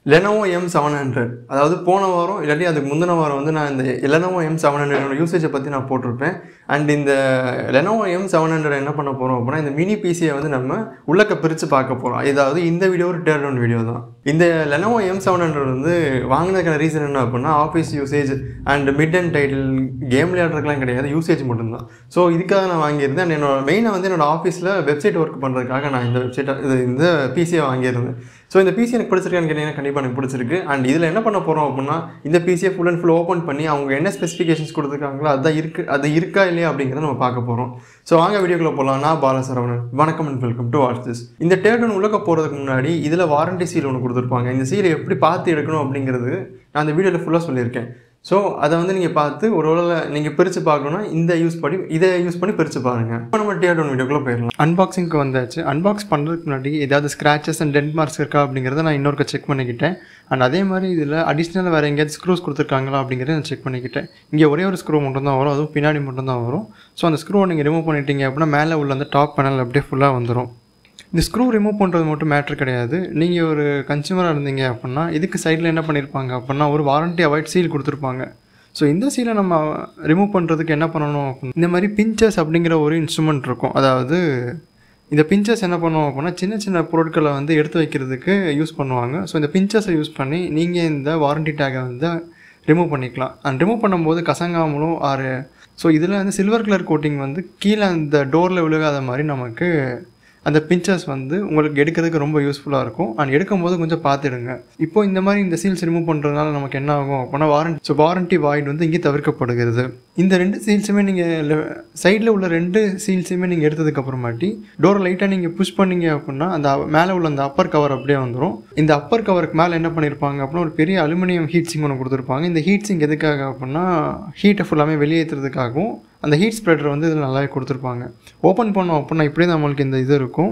Lenovo M seven hundred அதாவது போன வாரம் இல்லாட்டி அதுக்கு முந்தின வாரம் வந்து நான் இந்த லெனோவோ எம் செவன் ஹண்ட்ரட் யூசேஜை பற்றி நான் போட்டிருப்பேன் அண்ட் இந்த லெனோவோ எம் செவன் ஹண்ட்ரட் என்ன பண்ண போகிறோம் அப்படின்னா இந்த மினி பிசியை வந்து நம்ம உள்ளக்க பிரித்து பார்க்க போகிறோம் இதாவது இந்த வீடியோ ஒரு டேர் டவுன் வீடியோ தான் இந்த லெனோவோ எம் செவன் ஹண்ட்ரட் வந்து வாங்கினதுக்கான ரீசன் என்ன அப்படின்னா office usage and mid and title game விளையாடுறதுக்குலாம் கிடையாது யூசேஜ் மட்டும்தான் ஸோ இதுக்காக நான் வாங்கியிருந்தேன் and என்னோட மெயினாக வந்து என்னோட ஆஃபீஸில் வெப்சைட் ஒர்க் பண்ணுறதுக்காக நான் இந்த வெப்சைட்டை இது இந்த பிசியை வாங்கியிருந்தேன் ஸோ இந்த பிசி எனக்கு பிடிச்சிருக்கான்னு கேட்டிங்கன்னா கண்டிப்பாக எனக்கு பிடிச்சிருக்கு அண்ட் இதில் என்ன பண்ண போகிறோம் அப்படின்னா இந்த பிசியை ஃபுல் அண்ட் ஃபுல் ஓப்பன் பண்ணி அவங்க என்ன ஸ்பெசிஃபிகேஷன்ஸ் கொடுத்துருக்காங்களோ அதான் இருக்கு அது இருக்கா இல்லையா அப்படிங்கிறத நம்ம பார்க்க போகிறோம் ஸோ வாங்க வீடியோக்குள்ள போகலாம் நான் பாலசரவணன் வணக்கம் and welcome to watch this இந்த டேர்டன் உள்ளக்க போகிறதுக்கு முன்னாடி இதில் வாரண்டி சீல் ஒன்று கொடுத்துருப்பாங்க இந்த சீலை எப்படி பார்த்து எடுக்கணும் அப்படிங்கிறது நான் இந்த வீடியோவில் ஃபுல்லாக சொல்லியிருக்கேன் ஸோ அதை வந்து நீங்கள் பார்த்து ஒரு வேளை நீங்கள் பிரித்து பார்க்கணுன்னா இந்த யூஸ் பண்ணி இதை யூஸ் பண்ணி பிரித்து பாருங்கள் இப்போ நம்ம டேர் டவுன் வீடியோக்குள்ளே போயிடலாம் அன்பாக்சிங்க்கு வந்தாச்சு அன்பாக்ஸ் பண்ணுறதுக்கு முன்னாடி ஏதாவது ஸ்க்ராச்சஸ் அண்ட் டென்ட் மார்க்ஸ் இருக்கா அப்படிங்கிறத நான் இன்னொருக்க செக் பண்ணிக்கிட்டேன் அண்ட் அதே மாதிரி இதில் அடிஷ்னல் வேறு எங்கேயாவது ஸ்க்ரூஸ் கொடுத்துருக்காங்களா அப்படிங்கிறத நான் செக் பண்ணிக்கிட்டேன் இங்கே ஒரே ஒரு ஸ்க்ரூ மட்டும் தான் வரும் அதுவும் பின்னாடி மட்டும் தான் வரும் ஸோ அந்த ஸ்க்ரூவை நீங்கள் ரிமூவ் பண்ணிட்டீங்க அப்படின்னா மேலே உள்ள அந்த டாப் பேனல் அப்படியே ஃபுல்லாக வந்துடும் இந்த ஸ்க்ரூ ரிமூவ் பண்ணுறது மட்டும் மேட்ரு கிடையாது நீங்கள் ஒரு கன்சியூமராக இருந்தீங்க அப்படின்னா இதுக்கு சைடில் என்ன பண்ணியிருப்பாங்க அப்படின்னா ஒரு வாரண்டி அவாய்ட் சீல் கொடுத்துருப்பாங்க ஸோ இந்த சீலை நம்ம ரிமூவ் பண்ணுறதுக்கு என்ன பண்ணணும் அப்படின்னா இந்த மாதிரி பிஞ்சர்ஸ் அப்படிங்கிற ஒரு இன்ஸ்ட்ருமெண்ட் இருக்கும் அதாவது இந்த பிஞ்சர்ஸ் என்ன பண்ணுவோம் அப்படின்னா சின்ன சின்ன பொருட்களை வந்து எடுத்து வைக்கிறதுக்கு யூஸ் பண்ணுவாங்க ஸோ இந்த பிஞ்சர்ஸை யூஸ் பண்ணி நீங்கள் இந்த வாரண்டி டேகை வந்து ரிமூவ் பண்ணிக்கலாம் அண்ட் ரிமூவ் பண்ணும்போது கசங்காமலும் ஆறு ஸோ இதில் வந்து சில்வர் கலர் கோட்டிங் வந்து கீழே அந்த டோரில் விழுகாத மாதிரி நமக்கு அந்த பிஞ்சர்ஸ் வந்து உங்களுக்கு எடுக்கிறதுக்கு ரொம்ப யூஸ்ஃபுல்லாக இருக்கும் அண்ட் எடுக்கும்போது கொஞ்சம் பார்த்துடுங்க இப்போ இந்த மாதிரி இந்த சீல்ஸ் ரிமூவ் பண்ணுறதுனால நமக்கு என்ன ஆகும் அப்படின்னா வாரண்டி ஸோ வாரண்டி வாய்ட் வந்து இங்கே தவிர்க்கப்படுகிறது இந்த ரெண்டு சீல்ஸுமே நீங்கள் சைடில் உள்ள ரெண்டு சீல்ஸுமே நீங்கள் எடுத்ததுக்கப்புறமாட்டி டோரை லைட்டாக நீங்கள் புஷ் பண்ணீங்க அப்படின்னா அந்த மேலே உள்ள அந்த அப்பர் கவர் அப்படியே வந்துடும் இந்த அப்பர் கவருக்கு மேலே என்ன பண்ணியிருப்பாங்க அப்படின்னா ஒரு பெரிய அலுமினியம் ஹீட் சிங் ஒன்று கொடுத்துருப்பாங்க இந்த ஹீட் சிங் எதுக்காக அப்படின்னா ஹீட்டை ஃபுல்லாமே வெளியேற்றுறதுக்காகவும் அந்த ஹீட் ஸ்ப்ரெடர் வந்து இதில் நல்லாவே கொடுத்துருப்பாங்க ஓப்பன் பண்ணோம் அப்படின்னா இப்படி தான் நம்மளுக்கு இந்த இது இருக்கும்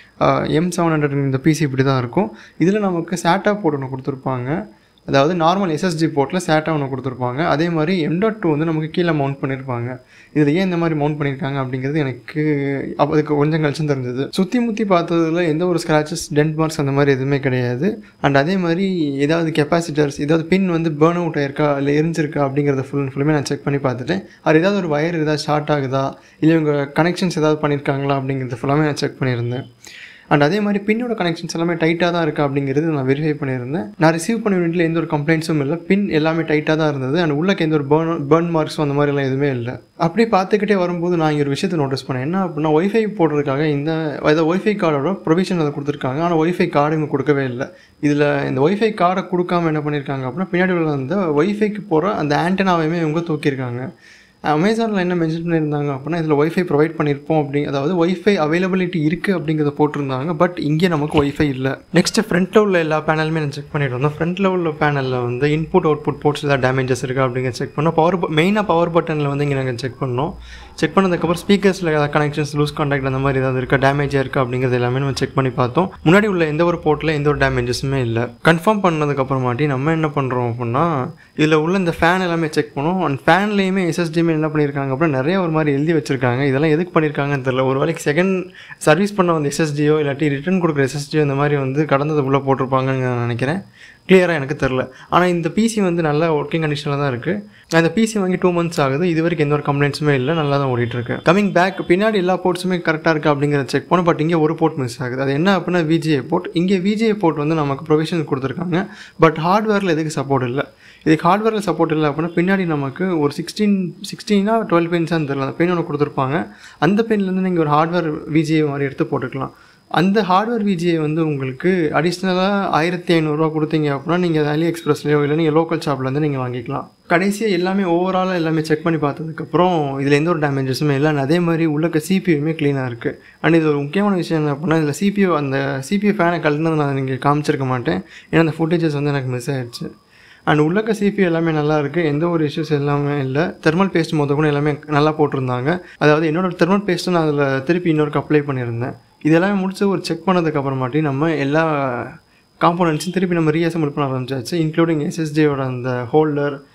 எம் செவன் ஹண்ட்ரட் இந்த பிசி இப்படி தான் இருக்கும் இதில் நமக்கு சேட்டா போர்ட் ஒன்று கொடுத்துருப்பாங்க அதாவது நார்மல் எஸ்எஸ்டி போர்ட்டில் சேட்டா ஒன்று கொடுத்துருப்பாங்க அதே மாதிரி எம் டாட் டூ வந்து நமக்கு கீழே மவுண்ட் பண்ணியிருப்பாங்க இதில் ஏன் இந்த மாதிரி மவுண்ட் பண்ணியிருக்காங்க அப்படிங்கிறது எனக்கு அப்போ அதுக்கு கொஞ்சம் கழிச்சு தெரிஞ்சது சுற்றி முற்றி பார்த்ததுல எந்த ஒரு ஸ்க்ராச்சஸ் டென்ட் மார்க்ஸ் அந்த மாதிரி எதுவுமே கிடையாது அண்ட் அதே மாதிரி ஏதாவது கெப்பாசிட்டர்ஸ் ஏதாவது பின் வந்து பேர்ன் அவுட் ஆயிருக்கா இல்லை எரிஞ்சிருக்கா அப்படிங்கிறத ஃபுல் அண்ட் ஃபுல்லுமே நான் செக் பண்ணி பார்த்துட்டேன் அது ஏதாவது ஒரு வயர் ஏதாவது ஷார்ட் ஆகுதா இல்லை இவங்க கனெக்ஷன்ஸ் ஏதாவது பண்ணியிருக்காங்களா அப்படிங்கிறது ஃபுல்லாமே நான் செக் பண்ணியிருந்தேன் அண்ட் அதே மாதிரி பின்னோட கனெக்ஷன்ஸ் எல்லாமே டைட்டாக தான் இருக்குது அப்படிங்கிறது நான் வெரிஃபை பண்ணியிருந்தேன் நான் ரிசீவ் பண்ண யூனிட்டில் எந்த ஒரு கம்ப்ளைண்ட்ஸும் இல்லை பின் எல்லாமே டைட்டாக தான் இருந்தது அண்ட் உள்ளக்கு எந்த ஒரு பேர்ன் பேர்ன் மார்க்ஸும் அந்த மாதிரிலாம் எதுவுமே இல்லை அப்படி பார்த்துக்கிட்டே வரும்போது நான் இங்கே ஒரு விஷயத்தை நோட்டீஸ் பண்ணேன் என்ன அப்படின்னா ஒய்ஃபை போடுறதுக்காக இந்த அதாவது ஒய்ஃபை கார்டோட ப்ரொவிஷன் அதை கொடுத்துருக்காங்க ஆனால் ஒய்ஃபை கார்டு இங்கே கொடுக்கவே இல்லை இதில் இந்த ஒய்ஃபை கார்டை கொடுக்காம என்ன பண்ணியிருக்காங்க அப்படின்னா பின்னாடி உள்ள அந்த ஒய்ஃபைக்கு போகிற அந்த ஆண்டனாவையுமே இவங்க தூக்கியிருக்காங்க அமேசானில் என்ன மென்ஷன் பண்ணியிருந்தாங்க அப்படின்னா இதில் ஒய்ஃபை ப்ரொவைட் பண்ணியிருப்போம் அப்படி அதாவது ஒய்ஃபை அவைலபிலிட்டி இருக்குது அப்படிங்கிறத போட்டிருந்தாங்க பட் இங்கே நமக்கு ஒய்ஃபை இல்லை நெக்ஸ்ட் ஃப்ரண்ட்டில் உள்ள எல்லா பேனலுமே நான் செக் பண்ணிட்டு வந்தோம் ஃப்ரண்ட்டில் உள்ள பேனலில் வந்து இன்புட் அவுட்புட் போர்ட்ஸ் ஏதாவது டேமேஜஸ் இருக்கா அப்படிங்கிற செக் பண்ணோம் பவர் மெயினாக பவர் பட்டனில் வந்து இங்கே நாங்கள் செக் பண்ணோம் செக் பண்ணதுக்கப்புறம் ஸ்பீக்கர்ஸில் ஏதாவது கனெக்ஷன்ஸ் லூஸ் கான்டாக்ட் அந்த மாதிரி ஏதாவது இருக்கா டேமேஜாக இருக்கா அப்படிங்கிறது எல்லாமே நம்ம செக் பண்ணி பார்த்தோம் முன்னாடி உள்ள எந்த ஒரு போர்ட்டில் எந்த ஒரு டேமேஜஸுமே இல்லை கன்ஃபார்ம் பண்ணதுக்கப்புறமாட்டி நம்ம என்ன பண்ணுறோம் அப்படின்னா இதில் உள்ள இந்த ஃபேன் எல்லாமே செக் பண்ணோம் அண்ட் ஃபேன்லேயுமே எஸ்எஸ்டிமே என்ன பண்ணியிருக்காங்க அப்படின்னா நிறைய ஒரு மாதிரி எழுதி வச்சிருக்காங்க இதெல்லாம் எதுக்கு பண்ணியிருக்காங்கன்னு தெரியல ஒரு வேலைக்கு செகண்ட் சர்வீஸ் பண்ண வந்து எஸ்எஸ்டியோ இல்லாட்டி ரிட்டர்ன் கொடுக்குற எஸ்எஸ்டியோ இந்த மாதிரி வந்து கடந்தது உள்ளே போட்டிருப்பாங்கன்னு நான் நினைக்கிறேன் கிளியராக எனக்கு தெரில ஆனால் இந்த பிசி வந்து நல்ல ஒர்க்கிங் கண்டிஷனில் தான் இருக்குது அந்த பிசி வாங்கி டூ மந்த்ஸ் ஆகுது இது வரைக்கும் எந்த ஒரு கம்ப்ளைண்ட்ஸுமே இல்லை நல்லா தான் ஓடிட்டுருக்கு கமிங் பேக் பின்னாடி எல்லா போர்ட்ஸுமே கரெக்டாக இருக்குது அப்படிங்கிறத செக் பண்ணோம் பட் இங்கே ஒரு போர்ட் மிஸ் ஆகுது அது என்ன அப்படின்னா விஜிஏ போர்ட் இங்கே விஜிஏ போர்ட் வந்து நமக்கு ப்ரொவிஷன் கொடுத்துருக்காங்க பட் ஹார்ட்வேரில் எதுக்கு சப்போர்ட் இல்லை இதுக்கு ஹார்ட்வேரில் சப்போர்ட் இல்லை அப்படின்னா பின்னாடி நமக்கு ஒரு சிக்ஸ்டீன் சிக்ஸ்டீனா டுவெல் பென்ஸான்னு தெரியல அந்த பென் ஒன்று கொடுத்துருப்பாங்க அந்த பென்லேருந்து நீங்கள் ஒரு ஹார்ட்வேர் விஜிஏ மாதிரி எடுத்து போட்டுக்கலாம் அந்த ஹார்ட்வேர் விஜியை வந்து உங்களுக்கு அடிஷ்னலாக ஆயிரத்தி ஐநூறுரூவா கொடுத்தீங்க அப்படின்னா நீங்கள் அலி எக்ஸ்பிரஸ்லையோ இல்லை நீங்கள் லோக்கல் ஷாப்லேருந்து நீங்கள் வாங்கிக்கலாம் கடைசியாக எல்லாமே ஓவராலாக எல்லாமே செக் பண்ணி பார்த்ததுக்கப்புறம் இதில் எந்த ஒரு டேமேஜஸுமே இல்லை அதே மாதிரி உள்ளக்க சிபியூமே க்ளீனாக இருக்குது அண்ட் இது ஒரு முக்கியமான விஷயம் என்ன அப்படின்னா இதில் சிபியூ அந்த சிபியூ ஃபேனை கலந்து நான் நீங்கள் காமிச்சிருக்க மாட்டேன் ஏன்னா அந்த ஃபுட்டேஜஸ் வந்து எனக்கு மிஸ் ஆயிடுச்சு அண்ட் உள்ளக்க சிபி எல்லாமே நல்லா இருக்குது எந்த ஒரு இஷ்யூஸ் எல்லாமே இல்லை தெர்மல் பேஸ்ட் மொத்த கூட எல்லாமே நல்லா போட்டிருந்தாங்க அதாவது என்னோட தெர்மல் பேஸ்ட்டு நான் அதில் திருப்பி இன்னொருக்கு அப்ளை பண்ணியிருந்தேன் இதெல்லாமே முடிச்சு ஒரு செக் பண்ணதுக்கு அப்புறமாட்டி நம்ம எல்லா காம்போனன்ட்ஸும் திருப்பி நம்ம ரீஅசம்பிள் பண்ண ஆரம்பிச்சாச்சு இன்க்ளூடிங் எஸ்எஸ்டியோட அந்த ஹோல்டர்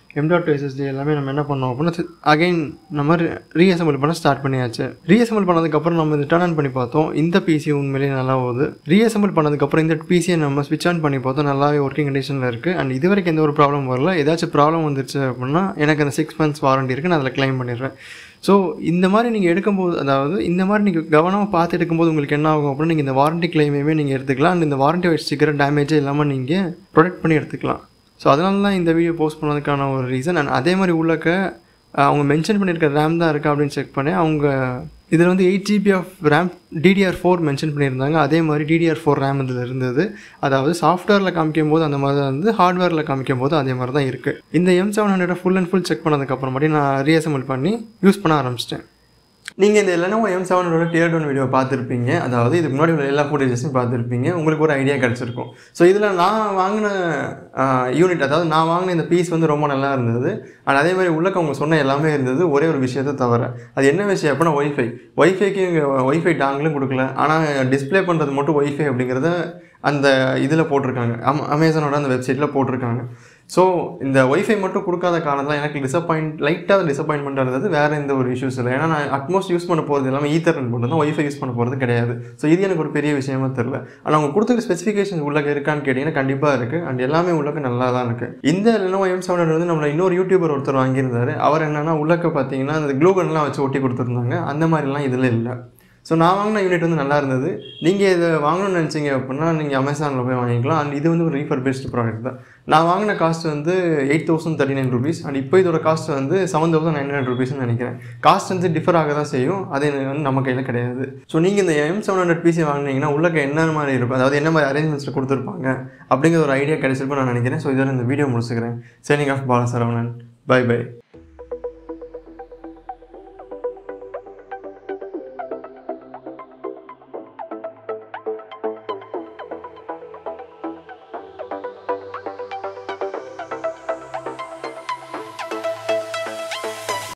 எம் டாட் எஸ்எஸ்டி எல்லாமே நம்ம என்ன பண்ணோம் அப்படின்னா அகைன் நம்ம ரீஅசம்பிள் பண்ண ஸ்டார்ட் பண்ணியாச்சு ரீஅசம்பிள் பண்ணதுக்கப்புறம் நம்ம இது டர்ன் ஆன் பண்ணி பார்த்தோம் இந்த பிசி உண்மையிலேயே நல்லா போகுது ரீஅசம்பிள் பண்ணதுக்கப்புறம் இந்த பிசியை நம்ம ஸ்விட்ச் ஆன் பண்ணி பார்த்தோம் நல்லாவே ஒர்க்கிங் கண்டிஷனில் இருக்குது அண்ட் இது வரைக்கும் எந்த ஒரு ப்ராப்ளம் வரல ஏதாச்சும் ப்ராப்ளம் வந்துருச்சு அப்படின்னா எனக்கு அந்த சிக்ஸ் மந்த்ஸ் வாரண்டி இருக்குது நான் அதில் க்ளைம் பண்ணிடுறேன் ஸோ இந்த மாதிரி நீங்கள் எடுக்கும்போது அதாவது இந்த மாதிரி நீங்கள் கவனமாக பார்த்து எடுக்கும்போது உங்களுக்கு என்ன ஆகும் அப்படின்னா நீங்கள் இந்த வாரண்டி கிளைமையுமே நீங்கள் எடுத்துக்கலாம் அண்ட் இந்த வாரண்டி வச்சுக்கிற டேமேஜே இல்லாமல் நீங்கள் ப்ரொடெக்ட் பண்ணி எடுத்துக்கலாம் ஸோ அதனால தான் இந்த வீடியோ போஸ்ட் பண்ணதுக்கான ஒரு ரீசன் அண்ட் அதே மாதிரி உள்ளக்க அவங்க மென்ஷன் பண்ணியிருக்க ரேம் தான் இருக்கா அப்படின்னு செக் பண்ணி அவங்க இதில் வந்து eight GB of RAM DDR four mention பண்ணியிருந்தாங்க அதே மாதிரி டிடிஆர் ஃபோர் ரேம் இதில் இருந்தது அதாவது சாஃப்ட்வேரில் காமிக்கும் போது அந்த மாதிரி தான் வந்து ஹார்ட்வேரில் காமிக்கும் போது அதே மாதிரி தான் இருக்குது இந்த M seven hundred full and full check பண்ணதுக்கப்புறமாட்டி நான் ரீஅசம்பிள் பண்ணி யூஸ் பண்ண ஆரம்பிச்சிட்டேன் நீங்கள் இந்த லெனோவோ எம் செவனோட டியர் டவுன் வீடியோ பார்த்துருப்பீங்க அதாவது இதுக்கு முன்னாடி உள்ள எல்லா ஃபுட்டேஜஸும் பார்த்துருப்பீங்க உங்களுக்கு ஒரு ஐடியா கிடச்சிருக்கும் ஸோ இதில் நான் வாங்கின யூனிட் அதாவது நான் வாங்கின இந்த பீஸ் வந்து ரொம்ப நல்லா இருந்தது அண்ட் அதே மாதிரி உள்ளக்க அவங்க சொன்ன எல்லாமே இருந்தது ஒரே ஒரு விஷயத்தை தவிர அது என்ன விஷயம் அப்படின்னா ஒய்ஃபை ஒய்ஃபைக்கு இங்கே ஒய்ஃபை டாங்களும் கொடுக்கல ஆனால் டிஸ்ப்ளே பண்ணுறது மட்டும் ஒய்ஃபை அப்படிங்கிறத அந்த இதில் போட்டிருக்காங்க அம் அமேசானோட அந்த வெப்சைட்டில் போட்டிருக்காங்க ஸோ இந்த ஒய்ஃபை மட்டும் கொடுக்காத காரணத்தில் எனக்கு டிசப்பாயிண்ட் லைட்டாக டிசப்பாயின்மெண்ட்டாக இருந்தது வேறு எந்த ஒரு இஷ்யூஸ் இல்லை ஏன்னா நான் அட்மோஸ்ட் யூஸ் பண்ண போகிறது எல்லாமே ஈத்தர் மட்டும் தான் ஒய்ஃபை யூஸ் பண்ண போகிறது கிடையாது ஸோ இது எனக்கு ஒரு பெரிய விஷயமா தெரில ஆனால் அவங்க கொடுத்துருக்க ஸ்பெசிஃபிகேஷன் உள்ளக்க இருக்கான்னு கேட்டிங்கன்னா கண்டிப்பாக இருக்குது அண்ட் எல்லாமே உள்ளக்க நல்லா தான் இருக்குது இந்த லெனோவோ எம் செவன் வந்து நம்மளை இன்னொரு யூடியூபர் ஒருத்தர் வாங்கியிருந்தாரு அவர் என்னன்னா உள்ளக்க பார்த்தீங்கன்னா அந்த க்ளூகன்லாம் வச்சு ஒட்டி கொடுத்துருந்தாங்க அந்த மாதிரிலாம் இதில் இல்லை ஸோ நான் வாங்கின யூனிட் வந்து நல்லா இருந்தது நீங்கள் இதை வாங்கணும்னு நினச்சிங்க அப்படின்னா நீங்கள் அமேசானில் போய் வாங்கிக்கலாம் அண்ட் இது வந்து ஒரு ரீஃபர் பெஸ்ட் ப்ராடக்ட் தான் நான் வாங்கின காஸ்ட் வந்து eight thousand thirty nine rupees and இப்போ இதோட காஸ்ட் வந்து செவன் தௌசண்ட் நைன் ஹண்ட்ரட் ருபீஸ்னு நினைக்கிறேன் காஸ்ட் வந்து டிஃபர் ஆக தான் செய்யும் அது வந்து நம்ம கையில் கிடையாது ஸோ நீங்கள் இந்த எம் செவன் ஹண்ட்ரட் பிசி வாங்கினீங்கன்னா உள்ளக்க என்ன மாதிரி இருக்கும் அதாவது என்ன மாதிரி அரேஞ்ச்மெண்ட்ஸில் கொடுத்துருப்பாங்க அப்படிங்கிற ஒரு ஐடியா கிடைச்சிருக்கும் நான் நினைக்கிறேன் ஸோ இதோட இந்த வீடியோ முடிச்சுக்கிறேன் signing off Balasaravanan bye by